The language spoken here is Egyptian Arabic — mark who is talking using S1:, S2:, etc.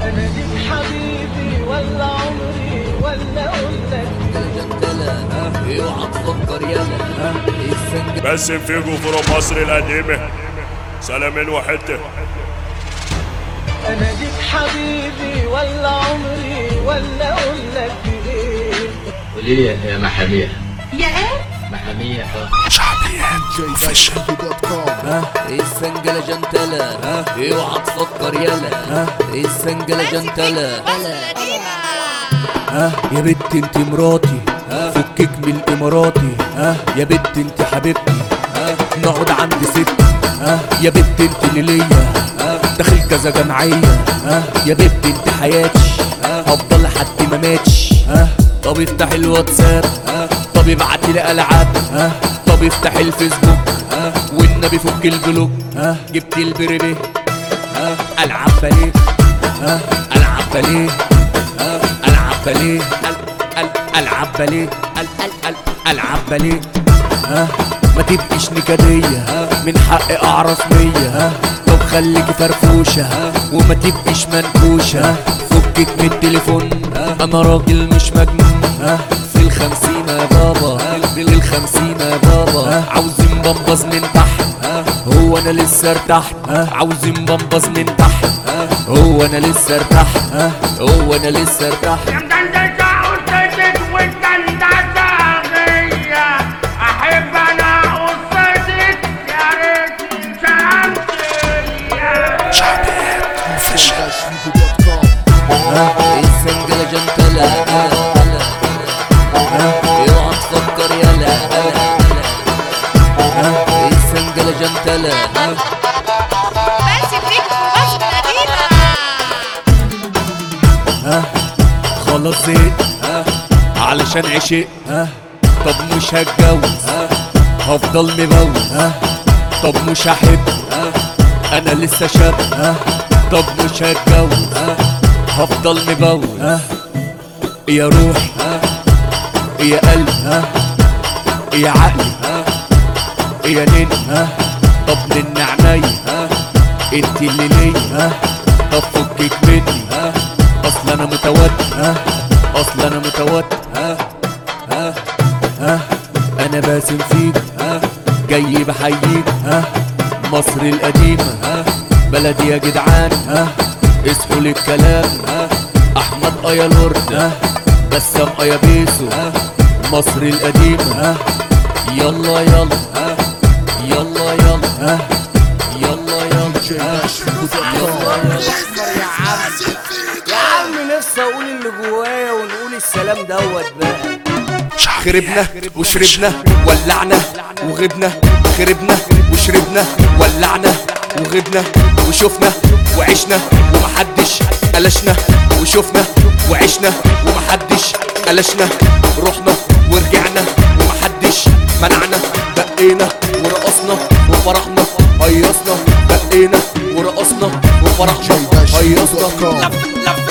S1: انا ليك حبيبي ولا عمري ولا اقول لك
S2: جنتلة اوعى تفكر يالا السنج
S3: باسم فيجو فروم مصر القديمة سلامين وحدة
S1: انا ليك حبيبي ولا عمري ولا اقول لك ايه
S2: قولي لي يا محامية
S4: يا ايه
S2: محامية
S5: JFresh.com
S2: السنجلة جنتلة اوعى تفكر يالا السنجلة جنتلة
S6: ها يا بنت انت مراتي فكك من الاماراتي ها يا بنت انت حبيبتي نقعد عند ست ها يا بنت انت اللي ليا داخل كذا جمعية ها يا بنت انت حياتي هفضل لحد ما ماتش ها طب افتح الواتساب طب ابعت لي العاب ها طب افتح الفيسبوك والنبي فك البلوك ها جبت البريبي ها العب باليه ها العب باليه العب باليه ال- ال- العب باليه ال- ال- ال- العب باليه ها ما تبقيش نكدية من حقي اعرف مية ها طب خليكي فرفوشة وما تبقيش منكوشة فكك من التليفون انا راجل مش مجنون في الخمسين يا بابا في الخمسين يا بابا عاوزين بمبز من تحت هو انا لسه ارتحت عاوزين بمبز من تحت هو انا لسه ارتحت هو انا لسه ارتحت
S7: احب انا قصتك يا ريت
S5: JFresh.com
S2: السنجلة جنتلة اوعى تفكر يالا السنجلة جنتلة
S4: بس فيك مصر القديمة
S6: خلاص زهقت علشان عشقت طب مش هتجوز هفضل مبوز طب مش هحب انا لسه شاب طب مش هتجوز هفضل مبوز يا روحي يا قلبي يا عقلي يا نني طب نن عينيا انت اللي ليا طب فكك مني اصل انا متوتر اصل انا متوتر انا باسم فيك جاي بحييك مصر القديمة بلدي يا جدعان اصحوا للكلام احمد ايا لورد بسام ايا بيسو مصر القديمة يلا يلا يلا يلا يلا يلا
S8: يا عم نفسي اقول اللي جوايا ونقول السلام دوت بقى
S6: خربنا وشربنا ولعنا وغبنا خربنا وشربنا ولعنا وغبنا وشفنا وعشنا ومحدش قلشنا وشفنا وعشنا ومحدش قلشنا رحنا ورجعنا ومحدش منعنا بقينا ورقصنا وفرحنا هيصنا بقينا ورقصنا وفرحنا هيصنا
S5: JFresh.com
S6: لف لف